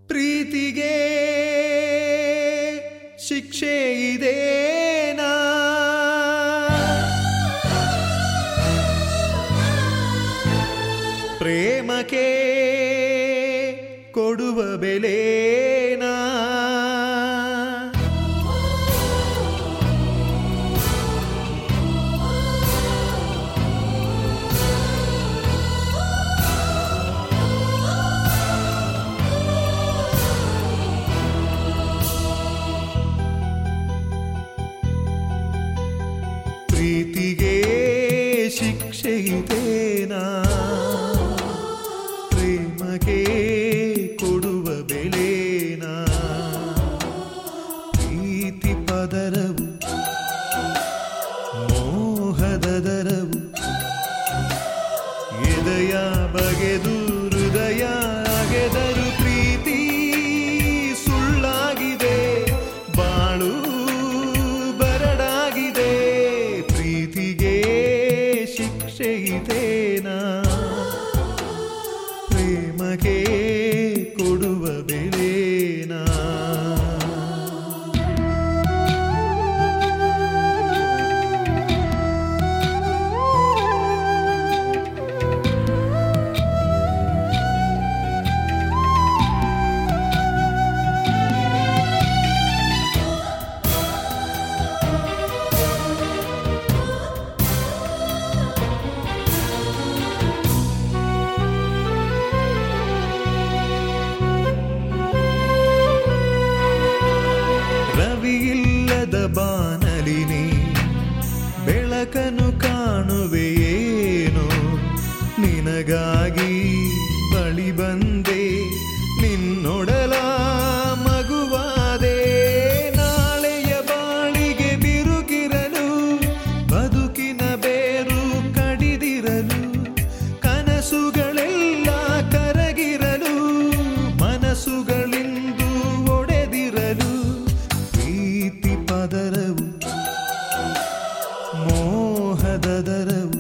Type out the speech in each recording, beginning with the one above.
ಪ್ರೀತಿಗೆ ಶಿಕ್ಷೆ ಇದೇನಾ ಪ್ರೇಮಕ್ಕೆ ಕೊಡುವ ಬೆಲೆನಾ ಪ್ರೀತಿಗೆ ಶಿಕ್ಷೆ ಇದೇನಾ ಪ್ರೇಮಗೆ ಕೊಡುವ ಬೆಲೆನಾ ಪ್ರೀತಿ ಪದರವು ಮೋಹದ ದರವು ಎದೆಯ ಬಗೆದು ಹೃದಯ ಅಗೆದರು ಪ್ರೀತಿ ಸುಳ್ಳಾಗಿದೆ ಬಾಳು ಬರಡಾಗಿದೆ ಪ್ರೀತಿಗೆ ಶಿಕ್ಷೆ ಇದೇನಾ ಪ್ರೇಮಗೆ ಕೊಡುವ ಬೆಲೆನಾ ರವಿಯಿಲ್ಲದ ಬಾನಲಿನಿ ಬೆಳಕನು ಕಾಣುವೆಯೇನು ನಿನಗಾಗಿ ಬಳಿ ಬಂದೆ ನಿನ್ನೊಡಲ ಮಗುವಾದೆ ನಾಳೆಯ ಬಾಳಿಗೆ ಬಿರುಗಿರಲು ಬದುಕಿನ ಬೇರು ಕಡಿದಿರಲು ಕನಸುಗಳೆಲ್ಲ ಕರಗಿರಲು ಮನಸ್ಸುಗಳಿಂದು ಒಡೆದಿರಲು ಪ್ರೀತಿ ಪದರವು ಮೋಹದ ದರವು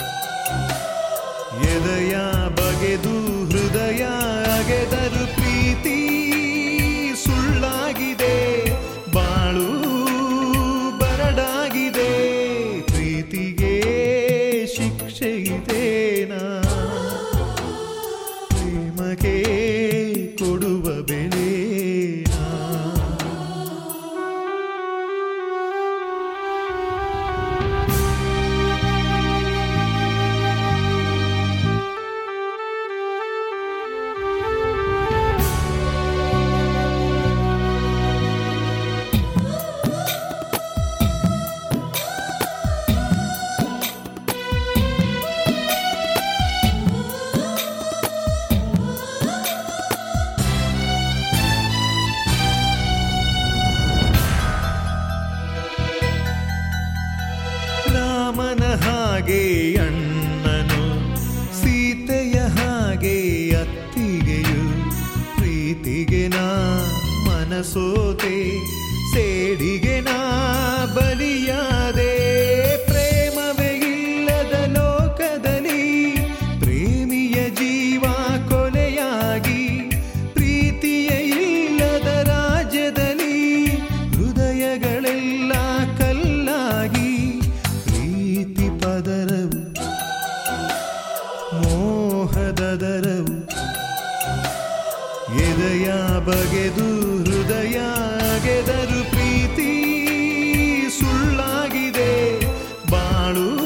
ಎದೆಯ ಬಗೆದು ಹೃದಯ ಅಗೆದರು ಪ್ರೀತಿ ಸುಳ್ಳಾಗಿದೆ ಬಾಳು ಬರಡಾಗಿದೆ ಪ್ರೀತಿಗೆ ಶಿಕ್ಷೆ ಇದೇನಾ ಪ್ರೇಮಕ್ಕೆ ಕೊಡುವ ಬೆಲೆನಾ ರಾಮನ ಹಾಗೆ ಅಣ್ಣನು ಸೀತೆಯ ಹಾಗೆ ಅತ್ತಿಗೆಯು ಪ್ರೀತಿಗೆ ನಾ ಮನಸೋತೆ ಸೇಡಿಗೆ ನಾ ಬಲಿಯಾದೆ ಪ್ರೇಮವೇ ಇಲ್ಲದ ಲೋಕದಲ್ಲಿ ಪ್ರೇಮಿಯ ಜೀವ ಕೊಲೆಯಾಗಿ ಪ್ರೀತಿಯ ಇಲ್ಲದ ರಾಜ್ಯದಲ್ಲಿ ಹೃದಯಗಳೆಲ್ಲ ಕಲ್ಲಾಗಿ ಪ್ರೀತಿ ಪದರವು ಮೋಹದ ದರವು ಎದೆಯ ಬಗೆದು ಹೃದಯ ಅಗೆದರು ಪ್ರೀತಿ ಸುಳ್ಳಾಗಿದೆ ಬಾಳು